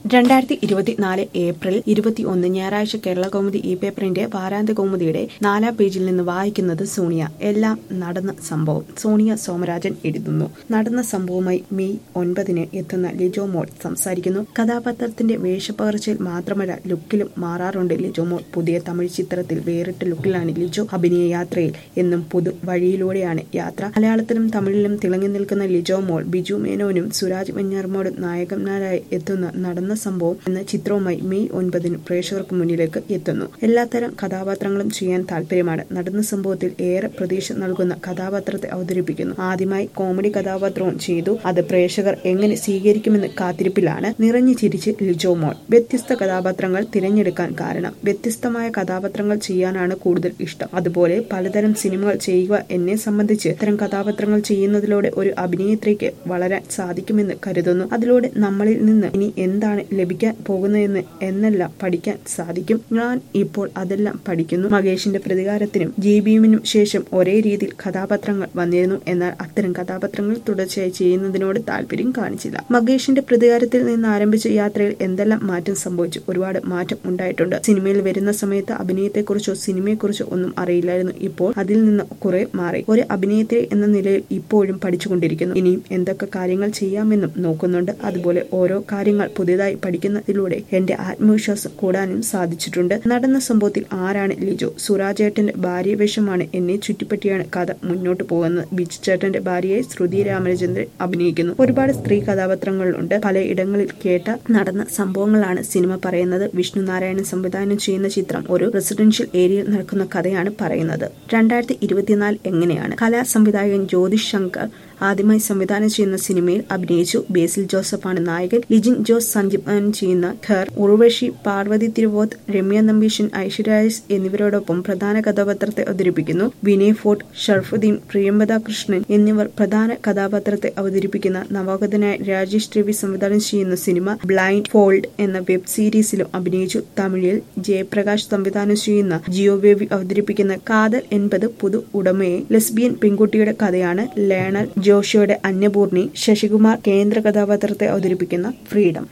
രണ്ടായിരത്തി ഇരുപത്തിനാല് ഏപ്രിൽ ഇരുപത്തിയൊന്ന് ഞായറാഴ്ച കേരള കൗമുദി ഈ പേപ്പറിന്റെ വാരാന്ത്യ കൗമുദിയുടെ നാലാം പേജിൽ നിന്ന് വായിക്കുന്നത് സോണിയ എല്ലാം നടന്ന സംഭവം സോണിയ സോമരാജൻ എഴുതുന്നു നടന്ന സംഭവമായി മെയ് ഒൻപതിന് എത്തുന്ന ലിജോ മോൾ സംസാരിക്കുന്നു കഥാപാത്രത്തിന്റെ വേഷപ്പകർച്ചയിൽ മാത്രമല്ല ലുക്കിലും മാറാറുണ്ട് ലിജോ മോൾ പുതിയ തമിഴ് ചിത്രത്തിൽ വേറിട്ട ലുക്കിലാണ് ലിജോ അഭിനയ യാത്രയിൽ എന്നും പുതു വഴിയിലൂടെയാണ് യാത്ര മലയാളത്തിലും തമിഴിലും തിളങ്ങി നിൽക്കുന്ന ലിജോ മോൾ ബിജു മേനോനും സുരാജ് വെഞ്ഞാറമ്മോടും നായകന്മാരായി എത്തുന്ന നടന്ന സംഭവം എന്ന ചിത്രവുമായി മെയ് ഒൻപതിന് പ്രേക്ഷകർക്ക് മുന്നിലേക്ക് എത്തുന്നു എല്ലാത്തരം കഥാപാത്രങ്ങളും ചെയ്യാൻ താല്പര്യമാണ് നടന്ന സംഭവത്തിൽ ഏറെ പ്രതീക്ഷ നൽകുന്ന കഥാപാത്രത്തെ അവതരിപ്പിക്കുന്നു ആദ്യമായി കോമഡി കഥാപാത്രവും ചെയ്തു അത് പ്രേക്ഷകർ എങ്ങനെ സ്വീകരിക്കുമെന്ന് കാത്തിരിപ്പിലാണ് നിറഞ്ഞു ചിരിച്ച് ലിജോ മോൾ വ്യത്യസ്ത കഥാപാത്രങ്ങൾ തിരഞ്ഞെടുക്കാൻ കാരണം വ്യത്യസ്തമായ കഥാപാത്രങ്ങൾ ചെയ്യാനാണ് കൂടുതൽ ഇഷ്ടം അതുപോലെ പലതരം സിനിമകൾ ചെയ്യുക എന്നെ സംബന്ധിച്ച് ഇത്തരം കഥാപാത്രങ്ങൾ ചെയ്യുന്നതിലൂടെ ഒരു അഭിനേത്രിക്ക് വളരാൻ സാധിക്കുമെന്ന് കരുതുന്നു അതിലൂടെ നമ്മളിൽ നിന്ന് ഇനി എന്താണ് ലഭിക്കാൻ പോകുന്നതെന്ന് എന്നെല്ലാം പഠിക്കാൻ സാധിക്കും ഞാൻ ഇപ്പോൾ അതെല്ലാം പഠിക്കുന്നു മകേഷിന്റെ പ്രതികാരത്തിനും ജി ബിയുമിനും ശേഷം ഒരേ രീതിയിൽ കഥാപാത്രങ്ങൾ വന്നിരുന്നു എന്നാൽ അത്തരം കഥാപാത്രങ്ങൾ തുടർച്ചയായി ചെയ്യുന്നതിനോട് താല്പര്യം കാണിച്ചില്ല മകേഷിന്റെ പ്രതികാരത്തിൽ നിന്ന് ആരംഭിച്ച യാത്രയിൽ എന്തെല്ലാം മാറ്റം സംഭവിച്ചു ഒരുപാട് മാറ്റം ഉണ്ടായിട്ടുണ്ട് സിനിമയിൽ വരുന്ന സമയത്ത് അഭിനയത്തെക്കുറിച്ചോ സിനിമയെക്കുറിച്ചോ ഒന്നും അറിയില്ലായിരുന്നു ഇപ്പോൾ അതിൽ നിന്ന് കുറെ മാറി ഒരു അഭിനേത്രി എന്ന നിലയിൽ ഇപ്പോഴും പഠിച്ചുകൊണ്ടിരിക്കുന്നു ഇനിയും എന്തൊക്കെ കാര്യങ്ങൾ ചെയ്യാമെന്നും നോക്കുന്നുണ്ട് അതുപോലെ ഓരോ കാര്യങ്ങൾ പുതിയതായി പഠിക്കുന്നതിലൂടെ എന്റെ ആത്മവിശ്വാസം കൂടാനും സാധിച്ചിട്ടുണ്ട് നടന്ന സംഭവത്തിൽ ആരാണ് ലിജോ സുരാജേട്ടന്റെ ഭാര്യ വേഷമാണ് എന്നെ ചുറ്റിപ്പറ്റിയാണ് കഥ മുന്നോട്ട് പോകുന്നത് ബിജു ചേട്ടന്റെ ഭാര്യയെ ശ്രുതി രാമചന്ദ്രൻ അഭിനയിക്കുന്നു ഒരുപാട് സ്ത്രീ കഥാപാത്രങ്ങളുണ്ട് പലയിടങ്ങളിൽ കേട്ട നടന്ന സംഭവങ്ങളാണ് സിനിമ പറയുന്നത് വിഷ്ണു നാരായണൻ സംവിധാനം ചെയ്യുന്ന ചിത്രം ഒരു റെസിഡൻഷ്യൽ ഏരിയയിൽ നടക്കുന്ന കഥയാണ് പറയുന്നത് രണ്ടായിരത്തി ഇരുപത്തിനാല് എങ്ങനെയാണ് കലാ സംവിധായകൻ ജ്യോതിഷ് ശങ്കർ ആദ്യമായി സംവിധാനം ചെയ്യുന്ന സിനിമയിൽ അഭിനയിച്ചു ബേസിൽ ജോസഫാണ് നായകൻ ലിജിൻ ജോസ് സംവിധാനം ചെയ്യുന്ന ഖർ ഉർവശി പാർവതി തിരുവോത്ത് രമ്യ നമ്പീഷൻ ഐശ്വര്യായസ് എന്നിവരോടൊപ്പം പ്രധാന കഥാപാത്രത്തെ അവതരിപ്പിക്കുന്നു വിനയ് ഫോർട്ട് ഷർഫുദ്ദീൻ പ്രിയംവദ കൃഷ്ണൻ എന്നിവർ പ്രധാന കഥാപാത്രത്തെ അവതരിപ്പിക്കുന്ന നവാഗതനായ രാജേഷ് രവി സംവിധാനം ചെയ്യുന്ന സിനിമ ബ്ലൈൻഡ് ഫോൾഡ് എന്ന വെബ് സീരീസിലും അഭിനയിച്ചു തമിഴിൽ ജയപ്രകാശ് സംവിധാനം ചെയ്യുന്ന ജിയോ ബേബി അവതരിപ്പിക്കുന്ന കാതൽ എൺപത് പുതു ഉടമയെ ലെസ്ബിയൻ പെൺകുട്ടിയുടെ കഥയാണ് ലേണൽ ജോഷിയുടെ അന്നപൂർണി ശശികുമാർ കേന്ദ്ര കഥാപാത്രത്തെ അവതരിപ്പിക്കുന്ന ഫ്രീഡം